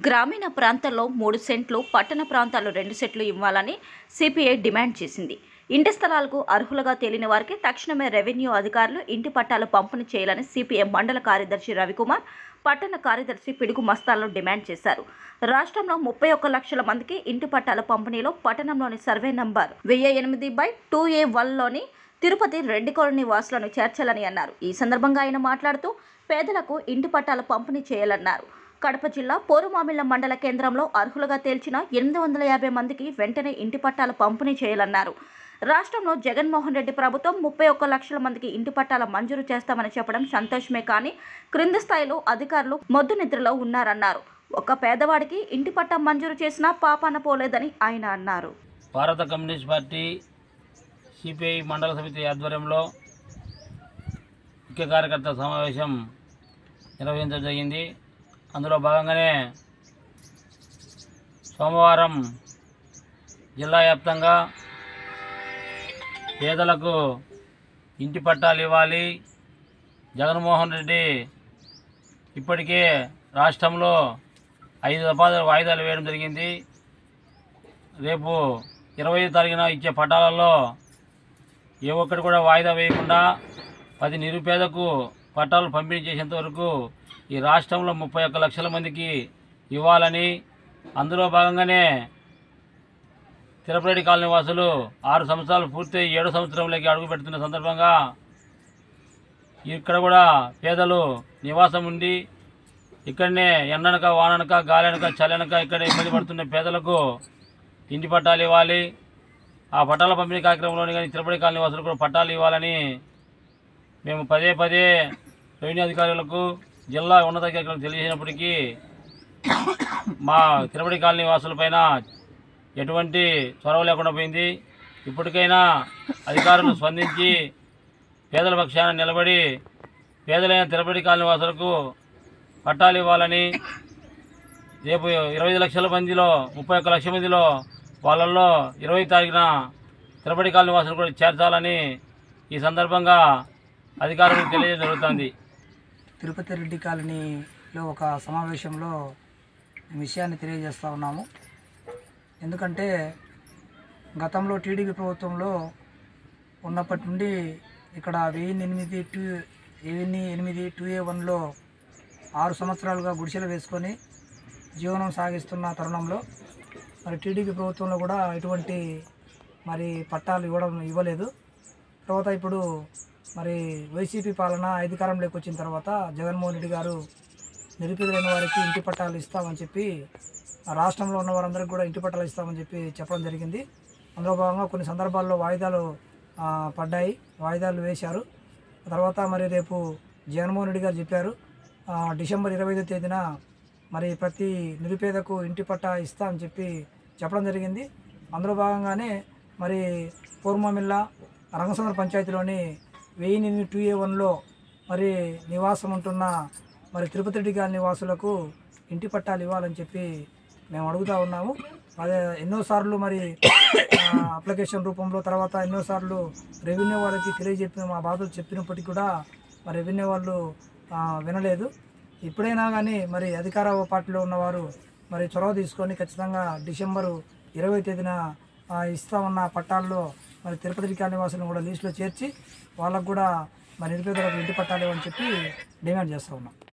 గ్రామీణ ప్రాంతాల్లో మూడు సెంట్లు పట్టణ ప్రాంతాల్లో రెండు సెంట్లు ఇవ్వాలని సిపిఐ డిమాండ్ చేసింది ఇంటి స్థలాలకు అర్హులుగా తేలిన వారికి తక్షణమే రెవెన్యూ అధికారులు ఇంటి పట్టాలు పంపిణీ చేయాలని సిపిఐ మండల కార్యదర్శి రవికుమార్ పట్టణ కార్యదర్శి పిడుగు మస్తాల్లో డిమాండ్ చేశారు రాష్ట్రంలో ముప్పై ఒక్క లక్షల మందికి ఇంటి పట్టాల పంపిణీలో పట్టణంలోని సర్వే నంబర్ వెయ్యి ఎనిమిది బై టూ ఏ వన్లోని తిరుపతి రెడ్డి కాలనీ వాసులను చేర్చాలని అన్నారు ఈ సందర్భంగా ఆయన మాట్లాడుతూ పేదలకు ఇంటి పట్టాలు పంపిణీ చేయాలన్నారు కడప జిల్లా పోరుమామిళ్ల మండల కేంద్రంలో అర్హులుగా తేల్చిన ఎనిమిది వందల యాభై మందికి వెంటనే ఇంటి పట్టాలు పంపిణీ చేయాలన్నారు రాష్ట్రంలో జగన్మోహన్ రెడ్డి ప్రభుత్వం ముప్పై ఒక్క లక్షల మందికి ఇంటి పట్టాల మంజూరు చేస్తామని చెప్పడం సంతోషమే కానీ క్రింది స్థాయిలో అధికారులు మొద్దు నిద్రలో ఉన్నారన్నారు ఒక పేదవాడికి ఇంటి పట్టా మంజూరు చేసినా పాపాన పోలేదని ఆయన అన్నారు భారత కమ్యూనిస్ట్ పార్టీ సిపిఐ మండల సమితి ఆధ్వర్యంలో ముఖ్య కార్యకర్త సమావేశం నిర్వహించడం జరిగింది అందులో భాగంగానే సోమవారం జిల్లా వ్యాప్తంగా పేదలకు ఇంటి పట్టాలు ఇవ్వాలి జగన్మోహన్ రెడ్డి ఇప్పటికే రాష్ట్రంలో ఐదు దఫాలు వాయిదాలు వేయడం జరిగింది రేపు ఇరవై తారీఖున ఇచ్చే పట్టాలలో ఏ ఒక్కటి కూడా వాయిదా వేయకుండా పది నిరుపేదకు పట్టాలు పంపిణీ చేసేంత వరకు ఈ రాష్ట్రంలో ముప్పై ఒక్క లక్షల మందికి ఇవ్వాలని అందులో భాగంగానే తిరుపతి కాలనీ వాసులు ఆరు సంవత్సరాలు పూర్తి ఏడో సంవత్సరంలోకి అడుగు పెడుతున్న సందర్భంగా ఇక్కడ కూడా పేదలు నివాసం ఉండి ఇక్కడనే ఎండనక వాననక గాలనక చలనక ఇక్కడ ఇబ్బంది పడుతున్న పేదలకు ఇంటి పట్టాలు ఇవ్వాలి ఆ పట్టాల పంపిణీ కార్యక్రమంలోని కానీ తిరుపతి కాలనీ వాసులు కూడా పట్టాలు ఇవ్వాలని మేము పదే పదే రెవెన్యూ అధికారులకు జిల్లా ఉన్నతాధికారులకు తెలియజేసినప్పటికీ మా తిరుపతి కాలనీ వాసులపైన ఎటువంటి చొరవ లేకుండా పోయింది ఇప్పటికైనా అధికారులు స్పందించి పేదల పక్షాన నిలబడి పేదలైన తిరుపతి కాలనీ వాసులకు పట్టాలు ఇవ్వాలని రేపు ఇరవై ఐదు లక్షల మందిలో ముప్పై ఒక్క లక్షల మందిలో వాళ్ళల్లో ఇరవై తారీఖున తిరుపతి కాలనీ వాసులు కూడా చేర్చాలని ఈ సందర్భంగా అధికారులకు తెలియజేయడం జరుగుతుంది తిరుపతి రెడ్డి కాలనీలో ఒక సమావేశంలో ఈ విషయాన్ని తెలియజేస్తూ ఉన్నాము ఎందుకంటే గతంలో టీడీపీ ప్రభుత్వంలో ఉన్నప్పటి నుండి ఇక్కడ వెయ్యి ఎనిమిది టూ వెయ్యి ఎనిమిది టూ ఏ వన్లో ఆరు సంవత్సరాలుగా గుడిసెలు వేసుకొని జీవనం సాగిస్తున్న తరుణంలో మరి టీడీపీ ప్రభుత్వంలో కూడా ఎటువంటి మరి పట్టాలు ఇవ్వడం ఇవ్వలేదు తర్వాత ఇప్పుడు మరి వైసీపీ పాలన అధికారంలోకి వచ్చిన తర్వాత జగన్మోహన్ రెడ్డి గారు నిరుపేదలైన వారికి ఇంటి పట్టాలు ఇస్తామని చెప్పి ఆ రాష్ట్రంలో ఉన్న వారందరికీ కూడా ఇంటి పట్టాలు ఇస్తామని చెప్పి చెప్పడం జరిగింది అందులో భాగంగా కొన్ని సందర్భాల్లో వాయిదాలు ఆ, పడ్డాయి వాయిదాలు వేశారు తర్వాత మరి రేపు జగన్మోహన్ రెడ్డి గారు చెప్పారు ఆ, డిసెంబర్ ఇరవై ఐదో తేదీన మరి ప్రతి నిరుపేదకు ఇంటి పట్టా ఇస్తా అని చెప్పి చెప్పడం జరిగింది అందులో భాగంగానే మరి పూర్వమిల్ల రంగసంద్ర పంచాయతీలోని వెయ్యి ఎనిమిది టూ ఏ వన్లో మరి నివాసం ఉంటున్న మరి తిరుపతి రెడ్డి గారి నివాసులకు ఇంటి పట్టాలు ఇవ్వాలని చెప్పి మేము అడుగుతా ఉన్నాము అదే ఎన్నోసార్లు మరి ఆ, అప్లికేషన్ రూపంలో తర్వాత ఎన్నోసార్లు రెవెన్యూ వాళ్ళకి తెలియజెప్పిన మా బాధలు చెప్పినప్పటికీ కూడా మరి రెవెన్యూ వాళ్ళు ఆ, వినలేదు ఇప్పుడైనా కానీ మరి అధికార పార్టీలో ఉన్నవారు మరి చొరవ తీసుకొని ఖచ్చితంగా డిసెంబరు ఇరవై తేదీన ఆ, ఇస్తామన్న పట్టాల్లో మరి తిరుపతి కాలనీ వాసులను కూడా లిస్టులో చేర్చి వాళ్ళకు కూడా మరి నిరుపేదలకు ఇంటి పట్టాలు అని చెప్పి డిమాండ్ చేస్తూ ఉన్నాం